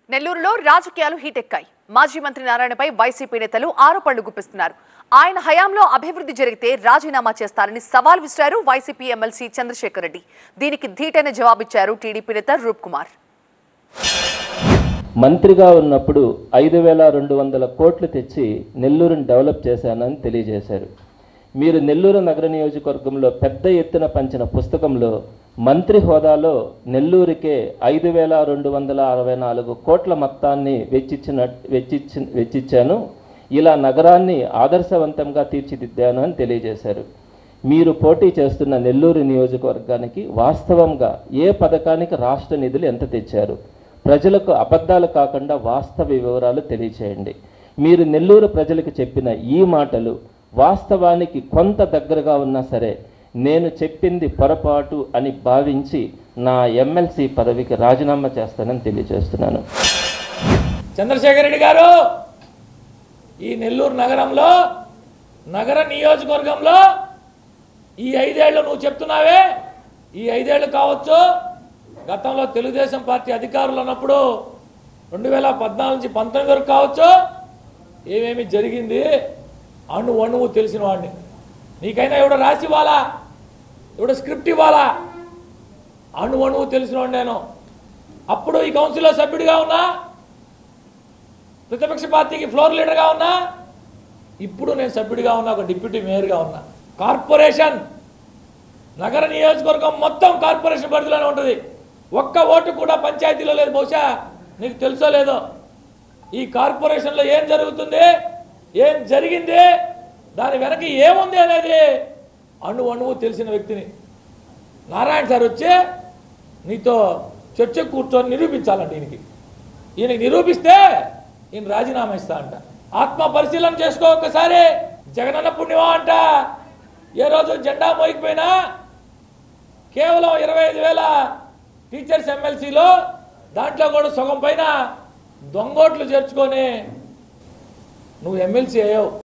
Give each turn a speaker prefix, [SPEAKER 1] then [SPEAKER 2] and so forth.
[SPEAKER 1] నెల్లూరులో రాజకీయాలు హీటెక్కాయి మాజీ మంత్రి నారాయణపై వైసీపీ నేతలు ఆరోపణలు గుప్పిస్తున్నారు ఆయన హయాంలో అభివృద్ధి జరిగితే రాజీనామా చేస్తారని సవాల్ విసిరారు వైసీపీ ఎమ్మెల్సీ చంద్రశేఖర్ రెడ్డి దీనికి ధీటైన జవాబిచ్చారు టీడీపీ నేత రూప్ కుమార్
[SPEAKER 2] మంత్రిగా ఉన్నప్పుడు ఐదు వేల రెండు వందల కోట్లు తెచ్చి నెల్లూరుని డెవలప్ చేశానని తెలియజేశారు మీరు నెల్లూరు నగర నియోజకవర్గంలో పెద్ద ఎత్తున పంచిన పుస్తకంలో మంత్రి హోదాలో నెల్లూరుకే ఐదు వేల రెండు వందల అరవై నాలుగు కోట్ల మొత్తాన్ని వెచ్చించిన వెచ్చిచ్చి వెచ్చిచ్చాను ఇలా నగరాన్ని ఆదర్శవంతంగా తీర్చిదిద్దాను అని తెలియజేశారు మీరు పోటీ చేస్తున్న నెల్లూరు నియోజకవర్గానికి వాస్తవంగా ఏ పథకానికి రాష్ట్ర నిధులు ఎంత తెచ్చారు ప్రజలకు అబద్ధాలు కాకుండా వాస్తవ వివరాలు తెలియచేయండి మీరు నెల్లూరు ప్రజలకు చెప్పిన ఈ మాటలు వాస్తవానికి కొంత దగ్గరగా ఉన్నా సరే నేను చెప్పింది పొరపాటు అని భావించి నా ఎమ్మెల్సీ పదవికి రాజీనామా చేస్తానని తెలియజేస్తున్నాను
[SPEAKER 3] చంద్రశేఖర్ రెడ్డి గారు ఈ నెల్లూరు నగరంలో నగర నియోజకవర్గంలో ఈ ఐదేళ్లు నువ్వు చెప్తున్నావే ఈ ఐదేళ్లు కావచ్చు గతంలో తెలుగుదేశం పార్టీ అధికారులు ఉన్నప్పుడు రెండు వేల పద్నాలుగు నుంచి పంతొమ్మిది వరకు కావచ్చు ఏమేమి జరిగింది అణు అణువు తెలిసిన వాడిని నీకైనా ఎవడో రాసి ఇవ్వాలా ఎవడో స్క్రిప్ట్ ఇవ్వాలా అణు అణువు తెలిసిన వాడిని నేను అప్పుడు ఈ కౌన్సిల్లో సభ్యుడిగా ఉన్నా ప్రతిపక్ష పార్టీకి ఫ్లోర్ లీడర్గా ఉన్నా ఇప్పుడు నేను సభ్యుడిగా ఉన్నా ఒక డిప్యూటీ మేయర్గా ఉన్నా కార్పొరేషన్ నగర నియోజకవర్గం మొత్తం కార్పొరేషన్ పరిధిలోనే ఉంటుంది ఒక్క ఓటు కూడా పంచాయతీలో లేదు బహుశా నీకు తెలుసో లేదో ఈ కార్పొరేషన్లో ఏం జరుగుతుంది ఏం జరిగింది దాని వెనక ఏముంది అనేది అణు అణువు తెలిసిన వ్యక్తిని నారాయణ సార్ వచ్చి నీతో చర్చ కూర్చొని నిరూపించాలంట ఈయనకి ఈయనకి నిరూపిస్తే ఈయన రాజీనామా ఇస్తా అంట ఆత్మ పరిశీలన చేసుకో ఒక్కసారి జగనన్న పుణ్యమా అంట ఏ రోజు జెండా మోయకపోయినా కేవలం ఇరవై ఐదు వేల టీచర్స్ ఎమ్మెల్సీలో దాంట్లో కూడా సగం పైన దొంగోట్లు చేర్చుకొని నువ్వు ఎమ్మెల్సీ అయ్యావు